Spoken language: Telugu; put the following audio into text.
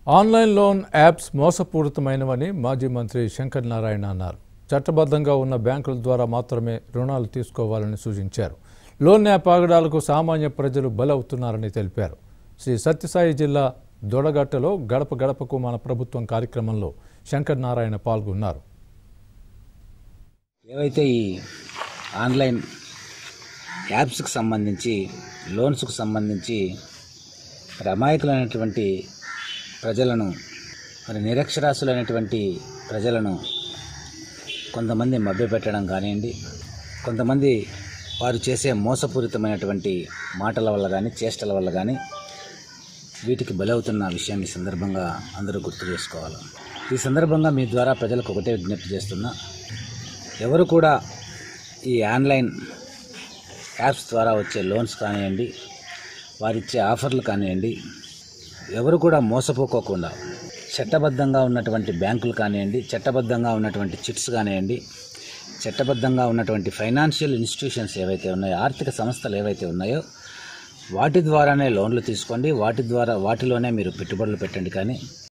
ఆన్లైన్ లోన్ యాప్స్ మోసపూరితమైనవని మాజీ మంత్రి శంకర్ నారాయణ అన్నారు చట్టబద్ధంగా ఉన్న బ్యాంకుల ద్వారా మాత్రమే రుణాలు తీసుకోవాలని సూచించారు లోన్ యాప్ ఆగడాలకు సామాన్య ప్రజలు బలవుతున్నారని తెలిపారు శ్రీ సత్యసాయి జిల్లా దొడగట్టలో గడప గడపకు మన ప్రభుత్వం కార్యక్రమంలో శంకర్ నారాయణ పాల్గొన్నారు ఏవైతే ఈ ఆన్లైన్ యాప్స్కి సంబంధించి లోన్స్కు సంబంధించి మరి అమాయకులైనటువంటి ప్రజలను మరి నిరక్షరాస్యులైనటువంటి ప్రజలను కొంతమంది మభ్యపెట్టడం కానివ్వండి కొంతమంది వారు చేసే మోసపూరితమైనటువంటి మాటల వల్ల కానీ చేష్టల వల్ల కానీ వీటికి బలవుతున్న విషయం ఈ సందర్భంగా అందరూ గుర్తు చేసుకోవాలి ఈ సందర్భంగా మీ ద్వారా ప్రజలకు ఒకటే విజ్ఞప్తి చేస్తున్నా ఎవరు కూడా ఈ ఆన్లైన్ యాప్స్ ద్వారా వచ్చే లోన్స్ కానివ్వండి వారిచ్చే ఆఫర్లు కానివ్వండి ఎవరు కూడా మోసపోకోకుండా చట్టబద్ధంగా ఉన్నటువంటి బ్యాంకులు కానివ్వండి చట్టబద్ధంగా ఉన్నటువంటి చిట్స్ కానివ్వండి చట్టబద్ధంగా ఉన్నటువంటి ఫైనాన్షియల్ ఇన్స్టిట్యూషన్స్ ఏవైతే ఉన్నాయో ఆర్థిక సంస్థలు ఏవైతే ఉన్నాయో వాటి ద్వారానే లోన్లు తీసుకోండి వాటి ద్వారా వాటిలోనే మీరు పెట్టుబడులు పెట్టండి కానీ